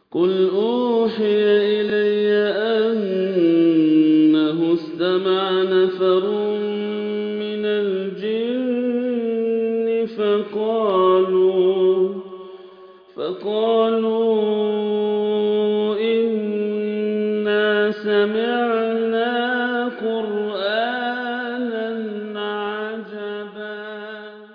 قل أوحي إلي أنه استمع نفر من الجن فقالوا فقالوا إنا سمعنا قرآنا عجبا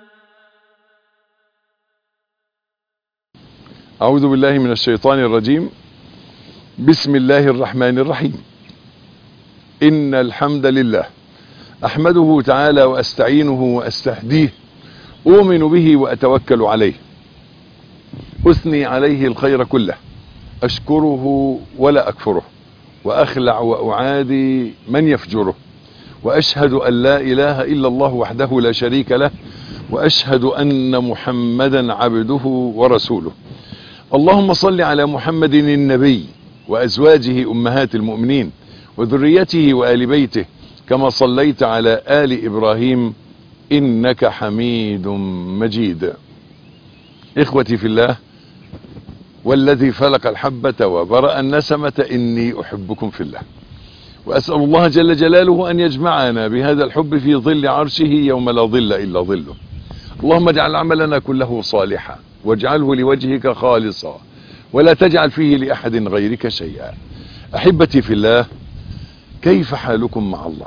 أعوذ بالله من الشيطان الرجيم بسم الله الرحمن الرحيم إن الحمد لله أحمده تعالى وأستعينه وأستهديه أؤمن به وأتوكل عليه أثني عليه الخير كله أشكره ولا أكفره وأخلع وأعادي من يفجره وأشهد أن لا إله إلا الله وحده لا شريك له وأشهد أن محمدا عبده ورسوله اللهم صل على محمد النبي وأزواجه أمهات المؤمنين وذريته وآل بيته كما صليت على آل إبراهيم إنك حميد مجيد إخوتي في الله والذي فلق الحبة وبرأ النسمة إني أحبكم في الله وأسأل الله جل جلاله أن يجمعنا بهذا الحب في ظل عرشه يوم لا ظل إلا ظله اللهم اجعل عملنا كله صالحا واجعله لوجهك خالصا ولا تجعل فيه لأحد غيرك شيئا أحبتي في الله كيف حالكم مع الله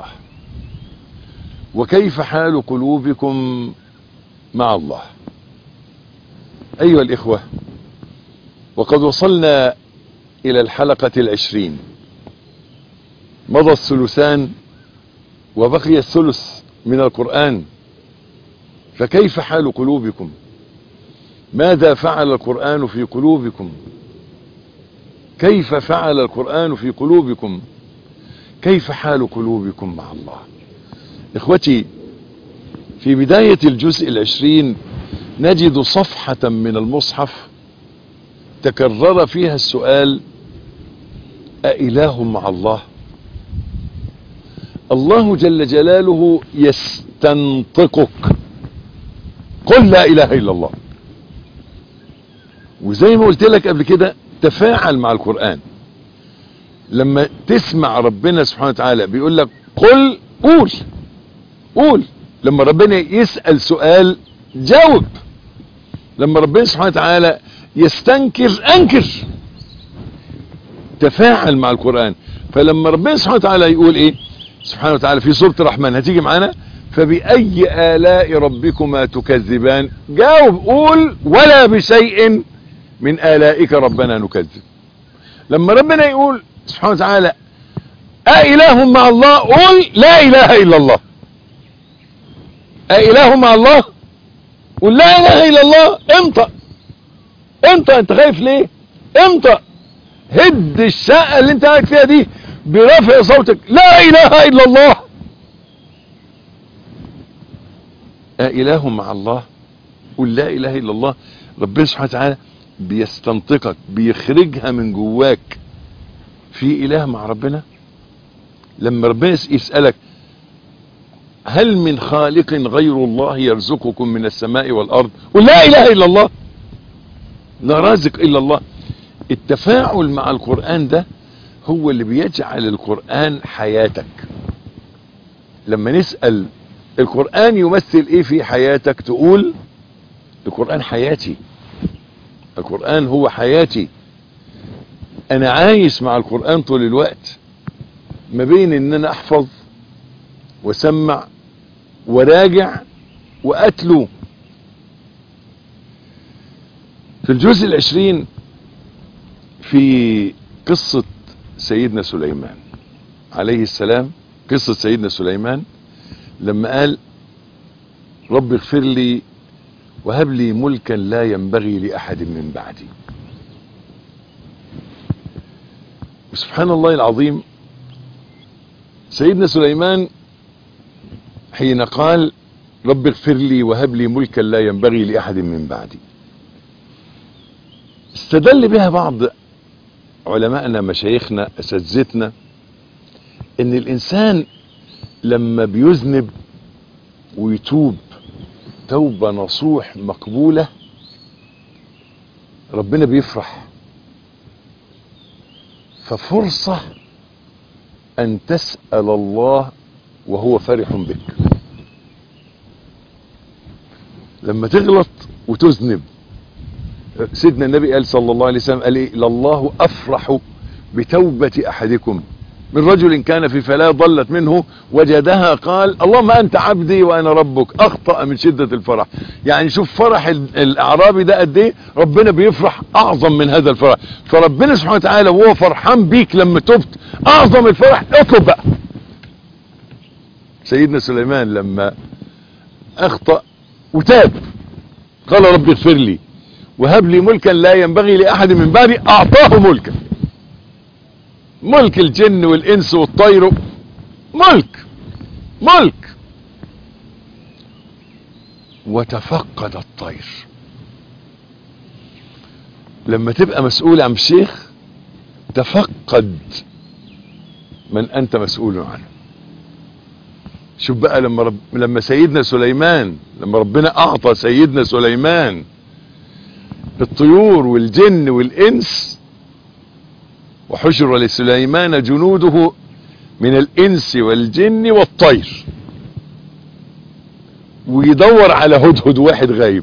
وكيف حال قلوبكم مع الله أيها الإخوة وقد وصلنا إلى الحلقة العشرين مضى الثلثان وبقي الثلث من القرآن فكيف حال قلوبكم ماذا فعل القرآن في قلوبكم كيف فعل القرآن في قلوبكم كيف حال قلوبكم مع الله اخوتي في بداية الجزء العشرين نجد صفحة من المصحف تكرر فيها السؤال أإله مع الله الله جل جلاله يستنطقك قل لا إله إلا الله وزي ما قلت لك قبل كده تفاعل مع القرآن لما تسمع ربنا سبحانه وتعالى بيقول لك قل قول قول لما ربنا يسأل سؤال جاوب لما ربنا سبحانه وتعالى يستنكر انكر تفاعل مع القرآن فلما ربنا سبحانه وتعالى يقول ايه سبحانه وتعالى في سورة الرحمن هتيجي معانا فبأي آلاء ربكما تكذبان جاوب قول ولا بشيء من آلائك ربنا نكذب لما ربنا يقول سبحانه وتعالى أإله مع الله قول لا إله إلا الله أإله مع الله قول لا إله إلا الله امطأ امطأ انت خايف ليه امطأ هد الشقة اللي انت قاعد فيها دي برفع صوتك لا إله إلا الله أإله مع الله قل لا إله إلا الله ربنا سبحانه وتعالى بيستنطقك بيخرجها من جواك في إله مع ربنا لما ربنا يسألك هل من خالق غير الله يرزقكم من السماء والأرض قل لا إله إلا الله لا رازق إلا الله التفاعل مع القرآن ده هو اللي بيجعل القرآن حياتك لما نسأل القرآن يمثل ايه في حياتك تقول القرآن حياتي القرآن هو حياتي انا عايش مع القرآن طول الوقت ما بين ان انا احفظ واسمع وراجع واتلو في الجزء العشرين في قصة سيدنا سليمان عليه السلام قصة سيدنا سليمان لما قال رب اغفر لي وهب لي ملكا لا ينبغي لأحد من بعدي سبحان الله العظيم سيدنا سليمان حين قال رب اغفر لي وهب لي ملكا لا ينبغي لأحد من بعدي استدل بها بعض علماءنا مشايخنا اساتذتنا ان الانسان لما بيذنب ويتوب توبة نصوح مقبولة ربنا بيفرح ففرصة ان تسأل الله وهو فرح بك لما تغلط وتذنب سيدنا النبي قال صلى الله عليه وسلم قال ايه لله افرح بتوبة احدكم من رجل كان في فلاة ضلت منه وجدها قال اللهم انت عبدي وانا ربك اخطأ من شدة الفرح يعني شوف فرح ال- الاعرابي ده قد ايه ربنا بيفرح اعظم من هذا الفرح فربنا سبحانه وتعالى وهو فرحان بيك لما تبت اعظم الفرح اطلب بقى سيدنا سليمان لما اخطأ وتاب قال رب اغفر لي وهب لي ملكا لا ينبغي لاحد من بعدي اعطاه ملكا ملك الجن والانس والطير ملك ملك وتفقد الطير لما تبقى مسؤول عن شيخ تفقد من انت مسؤول عنه شوف بقى لما رب لما سيدنا سليمان لما ربنا اعطى سيدنا سليمان الطيور والجن والانس وحشر لسليمان جنوده من الانس والجن والطير ويدور على هدهد واحد غايب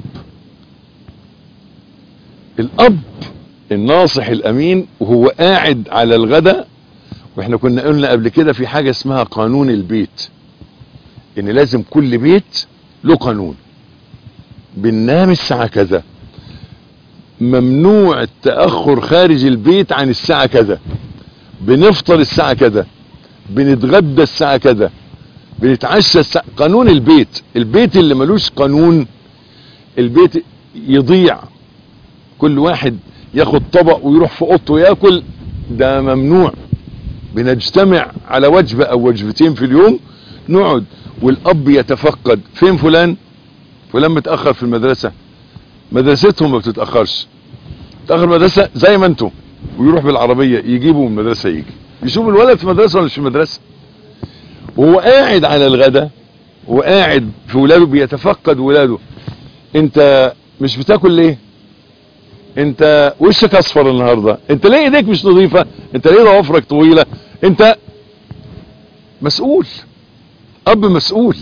الاب الناصح الامين وهو قاعد على الغداء واحنا كنا قلنا قبل كده في حاجة اسمها قانون البيت ان لازم كل بيت له قانون بننام الساعة كذا ممنوع التأخر خارج البيت عن الساعة كذا بنفطر الساعة كذا بنتغدى الساعة كذا بنتعشى الساعة قانون البيت البيت اللي ملوش قانون البيت يضيع كل واحد ياخد طبق ويروح في اوضته ياكل ده ممنوع بنجتمع على وجبة او وجبتين في اليوم نقعد والاب يتفقد فين فلان فلان متأخر في المدرسة مدرستهم ما بتتأخرش تأخر مدرسة زي ما انتم ويروح بالعربية يجيبوا من المدرسة يجي يشوف الولد في مدرسة ولا مش في مدرسة وهو قاعد على الغداء وقاعد في ولاده بيتفقد ولاده انت مش بتاكل ليه انت وشك اصفر النهاردة انت ليه ايديك مش نظيفة انت ليه ضوافرك طويلة انت مسؤول اب مسؤول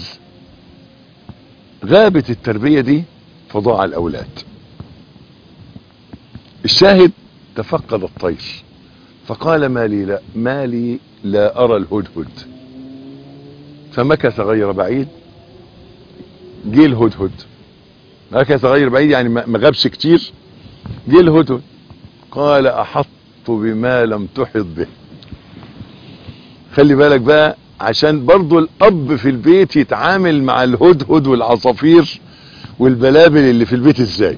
غابت التربية دي فضاع الاولاد الشاهد تفقد الطير فقال ما لي لا, ما لي لا ارى الهدهد فمكث غير بعيد جه الهدهد مكث غير بعيد يعني ما غابش كتير جه الهدهد قال احط بما لم تحط به خلي بالك بقى عشان برضو الاب في البيت يتعامل مع الهدهد والعصافير والبلابل اللي في البيت ازاي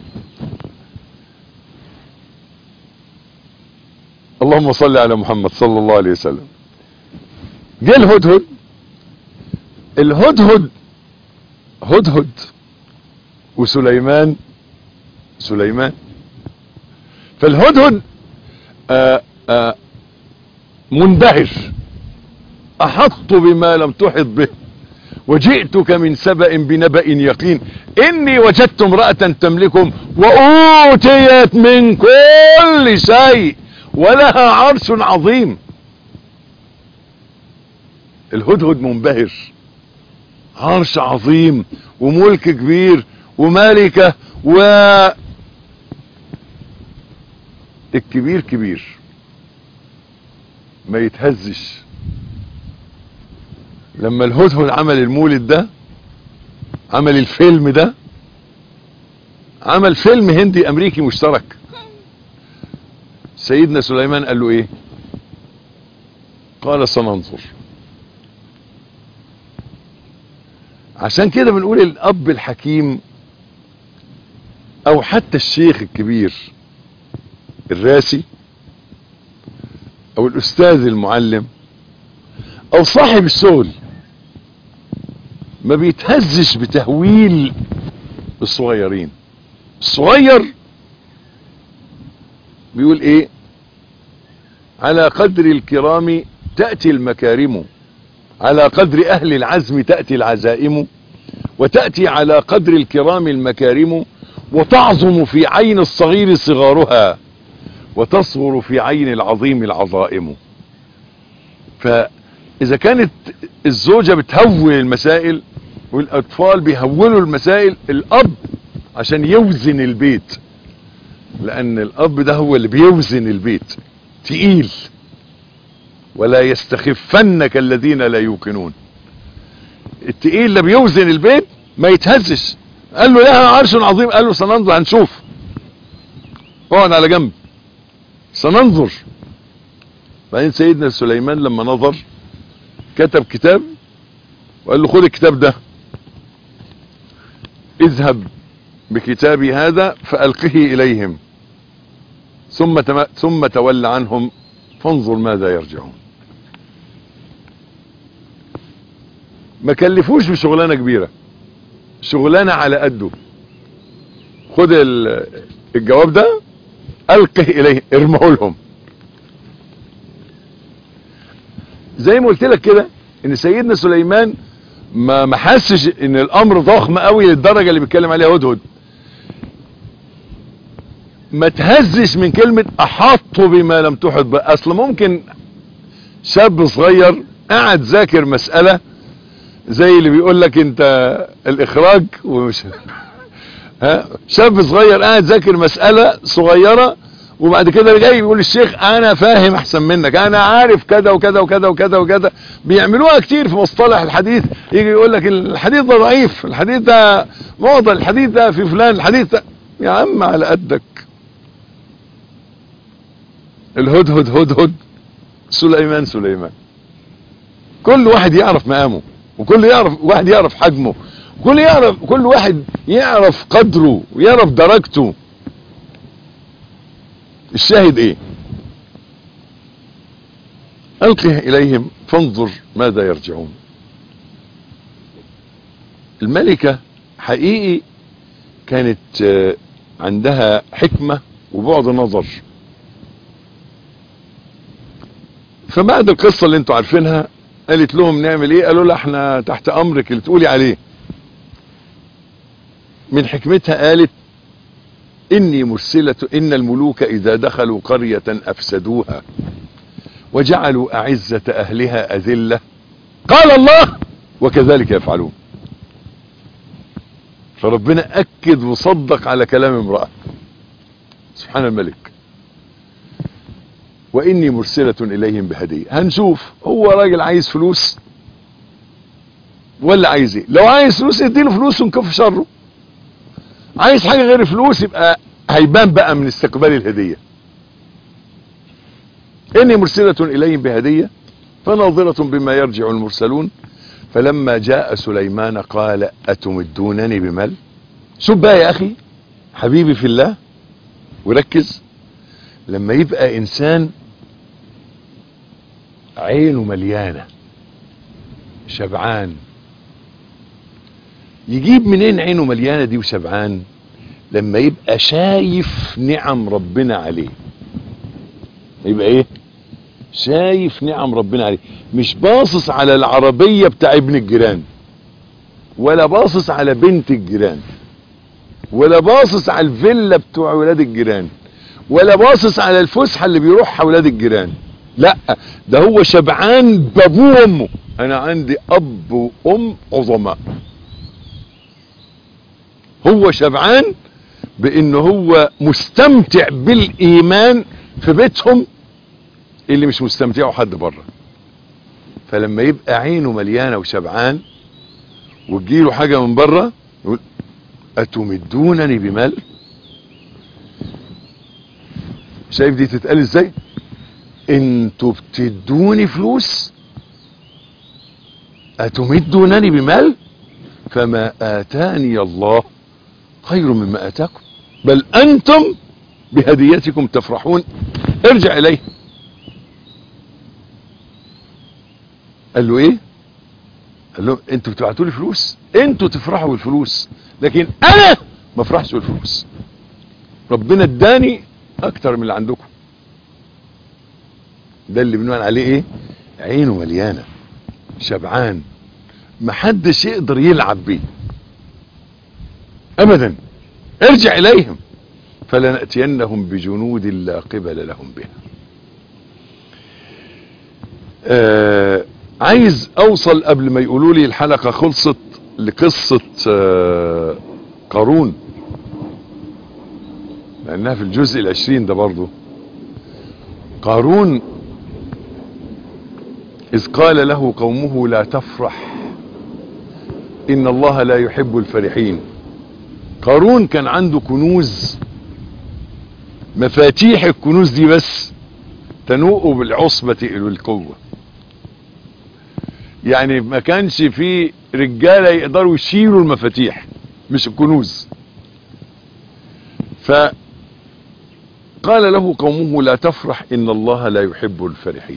اللهم صل على محمد صلى الله عليه وسلم جه الهدهد الهدهد هدهد وسليمان سليمان فالهدهد آآ آآ منبهر احط بما لم تحط به وجئتك من سبأ بنبأ يقين اني وجدت امرأة تملكهم واوتيت من كل شيء ولها عرش عظيم الهدهد منبهر عرش عظيم وملك كبير وملكة و الكبير كبير ما يتهزش لما الهدهد عمل المولد ده عمل الفيلم ده عمل فيلم هندي امريكي مشترك سيدنا سليمان قال له ايه قال سننظر عشان كده بنقول الاب الحكيم او حتى الشيخ الكبير الراسي او الاستاذ المعلم او صاحب الشغل ما بيتهزش بتهويل الصغيرين الصغير بيقول ايه على قدر الكرام تأتي المكارم على قدر اهل العزم تأتي العزائم وتأتي على قدر الكرام المكارم وتعظم في عين الصغير صغارها وتصغر في عين العظيم العظائم فإذا كانت الزوجة بتهون المسائل والأطفال بيهونوا المسائل الأب عشان يوزن البيت لأن الأب ده هو اللي بيوزن البيت تقيل ولا يستخفنك الذين لا يوقنون التقيل اللي بيوزن البيت ما يتهزش قال له لها عرش عظيم قال له سننظر هنشوف اقعد على جنب سننظر بعدين سيدنا سليمان لما نظر كتب كتاب وقال له خد الكتاب ده اذهب بكتابي هذا فألقه إليهم ثم تم ثم تول عنهم فانظر ماذا يرجعون ما كلفوش بشغلانة كبيرة شغلانة على قده خد الجواب ده ألقه إليه ارمه لهم زي ما قلت لك كده ان سيدنا سليمان ما ما حسش ان الامر ضخم قوي للدرجه اللي بيتكلم عليها هدهد ما تهزش من كلمه احط بما لم تحط به اصل ممكن شاب صغير قاعد ذاكر مساله زي اللي بيقول لك انت الاخراج ومش ها شاب صغير قاعد ذاكر مساله صغيره وبعد كده جاي يقول الشيخ انا فاهم احسن منك انا عارف كذا وكذا وكذا وكذا وكذا بيعملوها كتير في مصطلح الحديث يجي يقول لك الحديث ده ضعيف الحديث ده معضل الحديث ده في فلان الحديث ده يا عم على قدك الهدهد هدهد سليمان سليمان كل واحد يعرف مقامه وكل يعرف واحد يعرف حجمه كل يعرف كل واحد يعرف قدره ويعرف درجته الشاهد ايه القه اليهم فانظر ماذا يرجعون الملكة حقيقي كانت عندها حكمة وبعد نظر فبعد القصة اللي انتوا عارفينها قالت لهم نعمل ايه قالوا لها احنا تحت امرك اللي تقولي عليه من حكمتها قالت إني مرسلة إن الملوك إذا دخلوا قرية أفسدوها وجعلوا أعزة أهلها أذلة قال الله وكذلك يفعلون فربنا أكد وصدق على كلام امرأة سبحان الملك وإني مرسلة إليهم بهدية هنشوف هو راجل عايز فلوس ولا عايز ايه لو عايز فلوس اديله فلوس ونكف شره عايز حاجة غير فلوس يبقى هيبان بقى من استقبال الهدية اني مرسلة اليهم بهدية فناظرة بما يرجع المرسلون فلما جاء سليمان قال اتمدونني بمال شوف بقى يا اخي حبيبي في الله وركز لما يبقى انسان عينه مليانة شبعان يجيب منين عينه مليانة دي وشبعان لما يبقى شايف نعم ربنا عليه يبقى ايه شايف نعم ربنا عليه مش باصص على العربية بتاع ابن الجيران ولا باصص على بنت الجيران ولا باصص على الفيلا بتوع ولاد الجيران ولا باصص على الفسحة اللي بيروحها ولاد الجيران لا ده هو شبعان بابوه وامه انا عندي اب وام عظماء هو شبعان بانه هو مستمتع بالايمان في بيتهم اللي مش مستمتعه حد بره فلما يبقى عينه مليانه وشبعان وتجيله حاجه من بره يقول اتمدونني بمال شايف دي تتقال ازاي انتوا بتدوني فلوس اتمدونني بمال فما اتاني الله خير مما اتاكم بل انتم بهديتكم تفرحون ارجع اليه قال له ايه قال له انتوا بتبعتوا لي فلوس انتوا تفرحوا بالفلوس لكن انا ما افرحش بالفلوس ربنا اداني اكتر من اللي عندكم ده اللي بنقول عليه ايه عينه مليانه شبعان محدش يقدر يلعب بيه ابدا ارجع اليهم فلنأتينهم بجنود لا قبل لهم بها آه عايز اوصل قبل ما يقولوا لي الحلقة خلصت لقصة آه قارون لانها في الجزء العشرين ده برضو قارون اذ قال له قومه لا تفرح ان الله لا يحب الفرحين قارون كان عنده كنوز مفاتيح الكنوز دي بس تنوء بالعصبة والقوة يعني ما كانش في رجالة يقدروا يشيلوا المفاتيح مش الكنوز فقال له قومه لا تفرح ان الله لا يحب الفرحين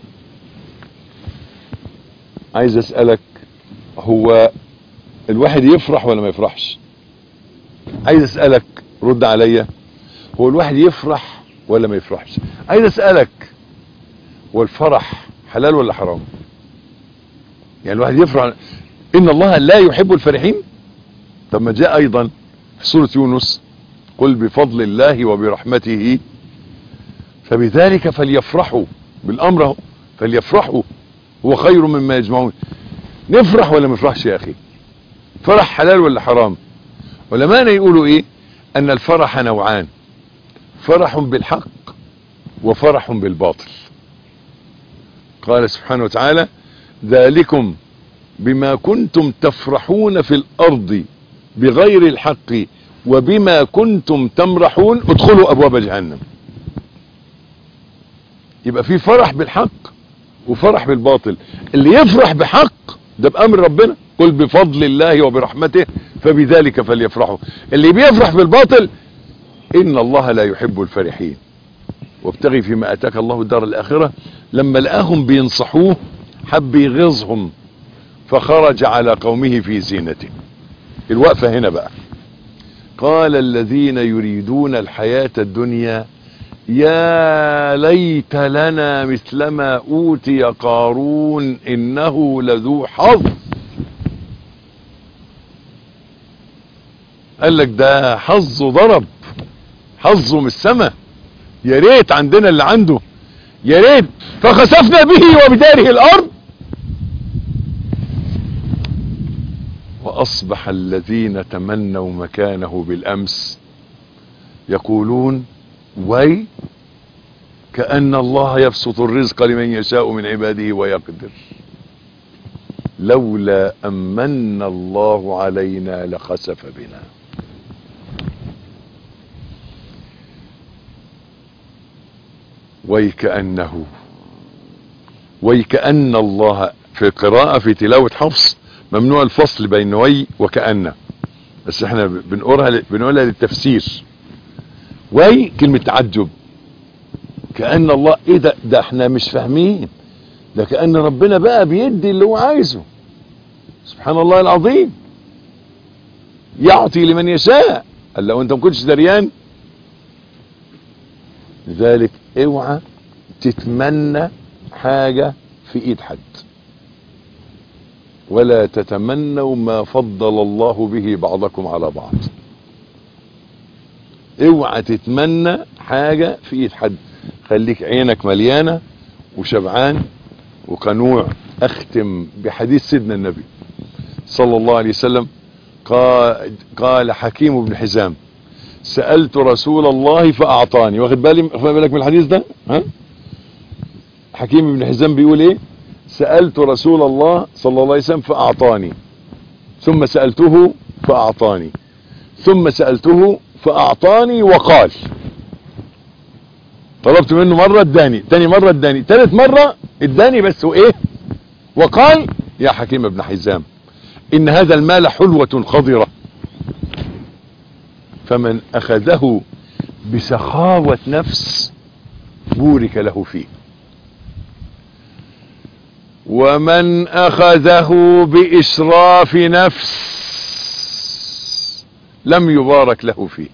عايز اسألك هو الواحد يفرح ولا ما يفرحش عايز اسألك رد عليا هو الواحد يفرح ولا ما يفرحش عايز اسألك هو الفرح حلال ولا حرام يعني الواحد يفرح ان الله لا يحب الفرحين طب ما جاء ايضا في سورة يونس قل بفضل الله وبرحمته فبذلك فليفرحوا بالامر اهو فليفرحوا هو خير مما يجمعون نفرح ولا ما نفرحش يا اخي فرح حلال ولا حرام علماءنا يقولوا ايه ان الفرح نوعان فرح بالحق وفرح بالباطل قال سبحانه وتعالى ذلكم بما كنتم تفرحون في الارض بغير الحق وبما كنتم تمرحون ادخلوا ابواب جهنم يبقى في فرح بالحق وفرح بالباطل اللي يفرح بحق ده بامر ربنا قل بفضل الله وبرحمته فبذلك فليفرحوا اللي بيفرح بالباطل ان الله لا يحب الفرحين وابتغي فيما اتاك الله الدار الاخره لما لقاهم بينصحوه حب يغيظهم فخرج على قومه في زينته الوقفه هنا بقى قال الذين يريدون الحياه الدنيا يا ليت لنا مثلما اوتي قارون انه لذو حظ قال لك ده حظه ضرب حظه من السماء يا ريت عندنا اللي عنده يا ريت فخسفنا به وبداره الارض واصبح الذين تمنوا مكانه بالامس يقولون وي كأن الله يبسط الرزق لمن يشاء من عباده ويقدر لولا أمن الله علينا لخسف بنا ويكأنه ويكأن الله في قراءة في تلاوة حفص ممنوع الفصل بين وي وكأن بس احنا بنقولها بنقولها للتفسير وي كلمة تعجب كأن الله ايه ده ده احنا مش فاهمين ده كأن ربنا بقى بيدي اللي هو عايزه سبحان الله العظيم يعطي لمن يشاء قال لو انت ما كنتش دريان لذلك اوعى تتمنى حاجة في ايد حد ولا تتمنوا ما فضل الله به بعضكم على بعض اوعى تتمنى حاجة في ايد حد خليك عينك مليانة وشبعان وقنوع اختم بحديث سيدنا النبي صلى الله عليه وسلم قال, قال حكيم بن حزام سألت رسول الله فأعطاني واخد بالي واخد بالك من الحديث ده ها حكيم بن حزام بيقول ايه سألت رسول الله صلى الله عليه وسلم فأعطاني ثم سألته فأعطاني ثم سألته فأعطاني وقال طلبت منه مرة اداني تاني مرة اداني تالت مرة اداني بس وايه وقال يا حكيم ابن حزام ان هذا المال حلوة خضرة فمن اخذه بسخاوة نفس بورك له فيه ومن اخذه باسراف نفس لم يبارك له فيه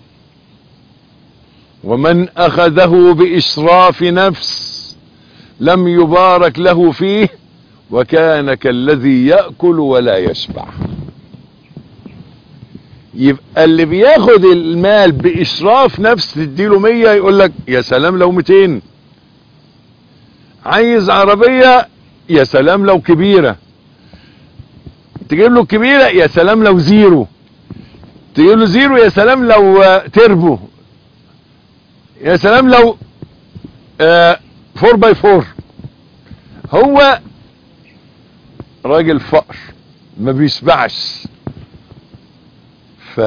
ومن اخذه باسراف نفس لم يبارك له فيه وكان كالذي يأكل ولا يشبع يبقى اللي بياخد المال بإشراف نفس تديله مية يقول لك يا سلام لو 200 عايز عربية يا سلام لو كبيرة تجيب له الكبيرة يا سلام لو زيرو تجيب له زيرو يا سلام لو آه، تربو يا سلام لو آه، فور باي فور هو راجل فقر ما بيشبعش ف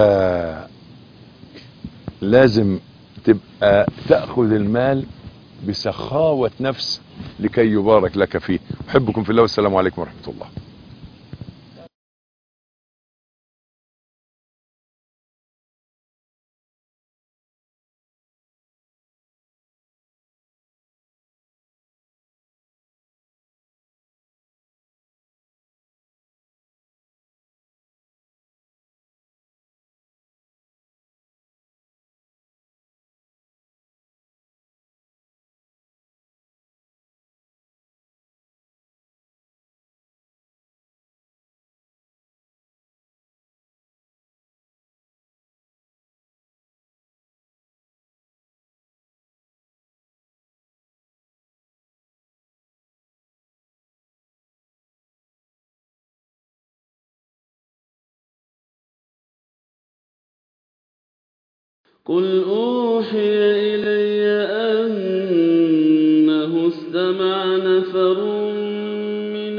لازم تبقى تأخذ المال بسخاوة نفس لكي يبارك لك فيه أحبكم في الله والسلام عليكم ورحمة الله قل أوحي إلي أنه استمع نفر من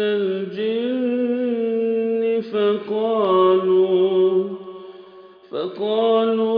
الجن فقالوا فقالوا